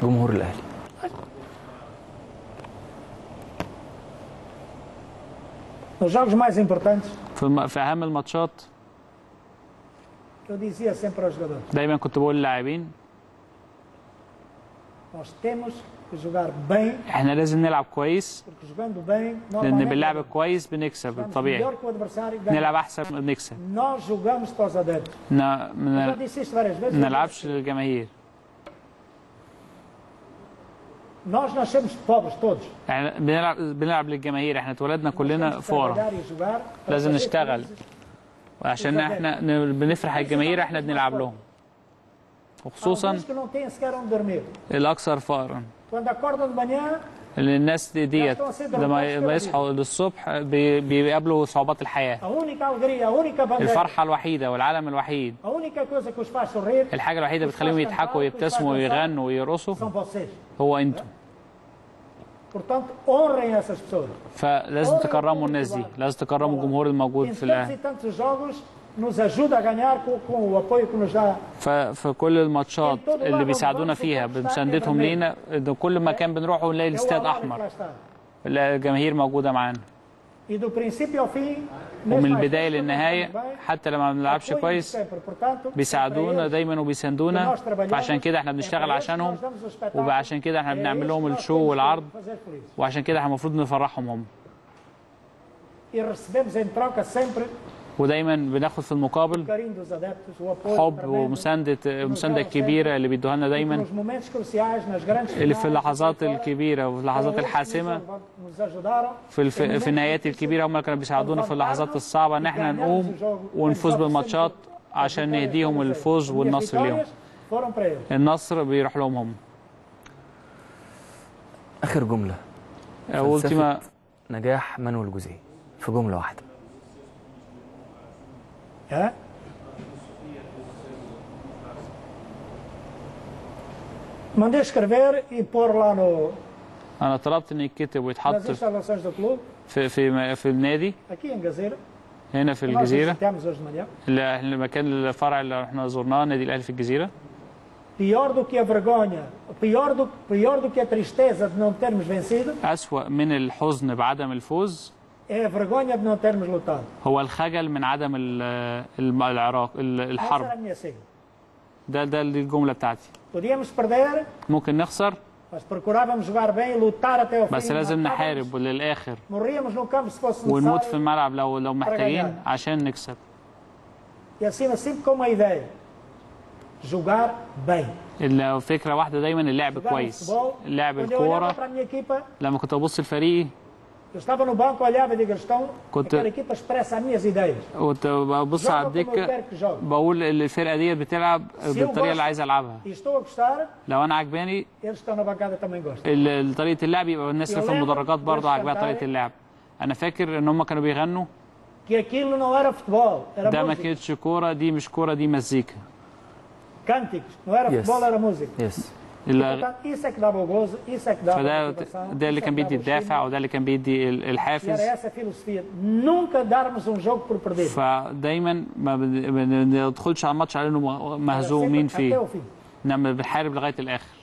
جمهور الاهلي Nos jogos mais importantes, في, الم... في اهم الماتشات eu dizia sempre aos jogadores: دايما كنت بقول للاعبين nós temos que jogar bem, احنا لازم نلعب كويس porque jogando bem, لان normalmente باللعب الكويس بنكسب jogamos الطبيعي melhor que o adversário e نلعب ganhamos. احسن بنكسب Nós jogamos para os adeptos. ن... Eu já ما disse isto várias vezes. نلعبش للجماهير Nós nascemos pobres todos. احنا بنلعب بنلعب للجماهير احنا اتولدنا كلنا Temos que فقراء trabalhar e jogar para لازم fazer نشتغل felizes. وعشان احنا ن- بنفرح الجماهير احنا بنلعب لهم وخصوصا Alguns que não têm sequer onde dormir. الاكثر فقرا Quando acordam de manhã, اللي الناس دي ديت لما لما يصحوا الصبح بي- بيقابلوا صعوبات الحياه a única alegria, a única bandeira, الفرحه الوحيده والعالم الوحيد a única coisa que os faz sorrir الحاجه الوحيده اللي بتخليهم يضحكوا ويبتسموا ويغنوا ويرقصوا são vocês. هو انتوا Portanto, honrem essas pessoas. فلازم تكرموا الناس دي لازم تكرموا الجمهور الموجود Em في tantos الاهلي e tantos jogos, nos ajuda a ganhar com, com o apoio que nos dá. ففي كل الماتشات اللي بيساعدونا فيها بمساندتهم لينا إن كل مكان بنروحه نلاقي É o الاستاد Alário que احمر lá está. الجماهير موجوده معانا E do princípio ao fim, ومن mesmo às البدايه vezes quando للنهايه estamos bem, حتى لما ما بنلعبش apoiam-nos كويس sempre. Portanto, بيساعدونا para eles, دايما وبيساندونا nós trabalhamos, فعشان كده احنا é بنشتغل para eles que عشانهم nós damos o espetáculo, وعشان كده احنا é بنعمل eles لهم que nós الشو temos que والعرض fazer felizes. وعشان كده احنا المفروض نفرحهم هم E recebemos em troca sempre ودايما بناخد في o المقابل carinho dos adeptos, o apoio حب tremendo, ومسانده المسانده الكبيره اللي بيدوها لنا e que دايما nos momentos cruciais, nas grandes اللي في finais, اللحظات fora, الكبيره وفي اللحظات foram eles que الحاسمه nos- nos ajudaram. في الف... في النهايات الكبيره هم اللي كانوا بيساعدونا في اللحظات الصعبه ان احنا نقوم ونفوز بالماتشات عشان نهديهم الفوز E as والنصر ليهم vitórias foram para eles. النصر بيروح لهم هم اخر جمله اولتيما نجاح مانويل جوزيه في جمله واحده É? Mandei escrever e pôr lá no, انا طلبت ان يتكتب ويتحط nas instalações do clube, في في في النادي aqui em Gazeira, هنا في que nós الجزيره visitamos hoje de manhã. اللي- المكان الفرع اللي احنا زرناه نادي الاهلي في الجزيره Pior do que a vergonha, pior do, pior do que a tristeza de não termos vencido, أسوأ من الحزن بعدم الفوز é a vergonha de não termos lutado. هو الخجل من عدم ال- الم- العراق ال- Essa era الحرب a minha sigla. ده ده دي الجمله بتاعتي Podíamos perder, ممكن نخسر mas procurávamos jogar bem e lutar até o fim. بس لازم Matávamos, نحارب للاخر Morríamos no campo se fosse ونموت في necessário. الملعب لو لو محتاجين ganhar. عشان نكسب E acima sempre com uma ideia. Jogar bem. الفكره واحده دايما اللعب Jogar كويس futebol. لعب Quando eu olhava الكوره para a minha equipa, لما كنت ابص لفريقي eu estava no banco, olhava e digo, eles estão, Quando- aquela equipa expressa as minhas ideias. كنت ببص على Joga como eu الدكه quero que jogue. بقول إن الفرقه دي بتلعب eu بالطريقه اللي gosto- عايز العبها E estou a gostar, لو انا عجباني eles que estão na bancada também gostam. ال- طريقه اللعب يبقى الناس اللي في Eu lembro المدرجات برضه deles عجبها cantarem. طريقه اللعب انا فاكر ان هم كانوا بيغنوا Que aquilo não era futebol, era ده ما música. كانتش كوره دي مش كوره دي مزيكا Cânticos, não era Yes. futebol, era música. يس ال- Portanto, isso é que dava o gozo, isso é que dava a فده motivação, ده اللي isso é كان que بيدي dava o الدافع estímulo. وده اللي كان بيدي ال- E الحافز era essa a filosofia, nunca darmos um jogo por perdido. فدايما ما بن- ما بندخلش على الماتش على انه Era مهزومين sempre até فيه o fim. انما بنحارب لغايه الاخر